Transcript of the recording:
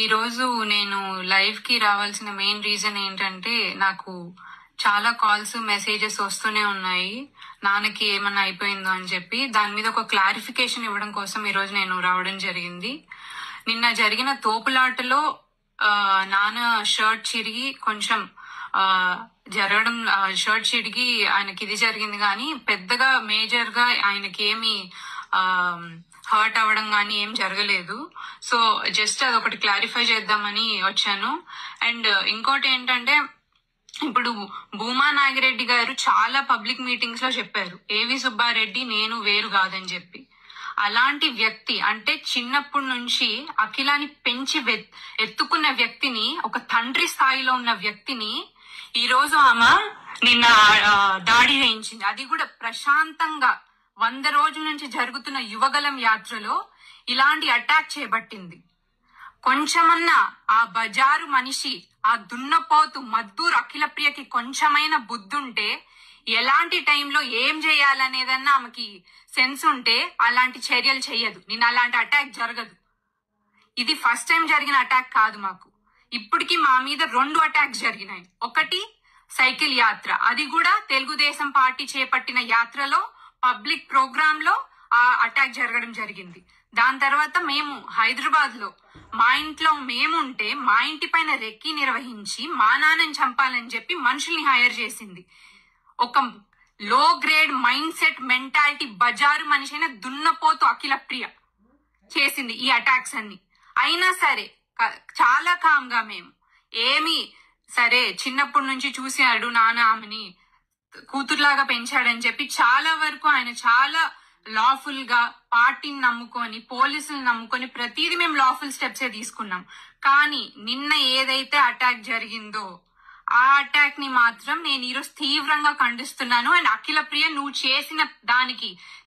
ఈ రోజు నేను లైవ్ కి రావాల్సిన మెయిన్ రీజన్ ఏంటంటే నాకు చాలా కాల్స్ మెసేజెస్ వస్తూనే ఉన్నాయి నాన్నకి ఏమన్నా అయిపోయిందో అని చెప్పి దాని మీద ఒక క్లారిఫికేషన్ ఇవ్వడం కోసం ఈ రోజు నేను రావడం జరిగింది నిన్న జరిగిన తోపులాటలో ఆ, నాన్న షర్ట్ చిరిగి కొంచెం ఆ, జరగడం ఆ, షర్ట్ చిరిగి ఆయనకి ఇది జరిగింది కానీ పెద్దగా మేజర్ గా ఆయనకి ఏమి హర్ట్ అవ్వడం కానీ ఏం జరగలేదు సో జస్ట్ అదొకటి క్లారిఫై చేద్దామని వచ్చాను అండ్ ఇంకోటి ఏంటంటే ఇప్పుడు భూమా నాగిరెడ్డి గారు చాలా పబ్లిక్ మీటింగ్స్ లో చెప్పారు ఏవి సుబ్బారెడ్డి నేను వేరు కాదని చెప్పి అలాంటి వ్యక్తి అంటే చిన్నప్పటి నుంచి అఖిలాని పెంచి వె- ఎత్తుకున్న వ్యక్తిని ఒక తండ్రి స్థాయిలో ఉన్న వ్యక్తిని ఈ రోజు ఆమె నిన్న ఆ, దాడి చేయించింది అది కూడా ప్రశాంతంగా వంద రోజుల నుంచి జరుగుతున్న యువగలం యాత్రలో ఇలాంటి అటాక్ చేయబట్టింది కొంచెమన్నా ఆ బజారు మనిషి ఆ దున్నపోతు మద్దూరు అఖిల ప్రియకి కొంచెమైన బుద్ధుంటే ఎలాంటి టైంలో ఏం చేయాలనేదన్నా ఆమెకి సెన్స్ ఉంటే అలాంటి చర్యలు చెయ్యదు నేను అలాంటి అటాక్ జరగదు ఇది ఫస్ట్ టైం జరిగిన అటాక్ కాదు మాకు ఇప్పటికి మా మీద రెండు అటాక్స్ జరిగినాయి ఒకటి సైకిల్ యాత్ర అది కూడా తెలుగుదేశం పార్టీ చేపట్టిన యాత్రలో పబ్లిక్ ప్రోగ్రామ్ లో ఆ అటాక్ జరగడం జరిగింది దాని తర్వాత మేము హైదరాబాద్ లో మా ఇంట్లో మేముంటే మా ఇంటి పైన రెక్కి నిర్వహించి మా నాన్నని చంపాలని చెప్పి మనుషుల్ని హైర్ చేసింది ఒక లో గ్రేడ్ మైండ్ సెట్ మెంటాలిటీ బజారు మనిషి అయిన దున్నపోతు అఖిల ప్రియ చేసింది ఈ అటాక్స్ అన్ని అయినా సరే క- చాలా కామ్ గా మేము ఏమి సరే చిన్నప్పటి నుంచి చూసాడు నాన్న ఆమెని కూతురులాగా పెంచాడని చెప్పి చాలా వరకు ఆయన చాలా లాఫుల్ గా పార్టీని నమ్ముకొని పోలీసులు నమ్ముకొని ప్రతిదీ మేము లాఫుల్ స్టెప్సే తీసుకున్నాం కానీ నిన్న ఏదైతే అటాక్ జరిగిందో ఆ అటాక్ ని మాత్రం నేను ఈరోజు తీవ్రంగా ఖండిస్తున్నాను అండ్ అఖిల ప్రియ నువ్వు చేసిన దానికి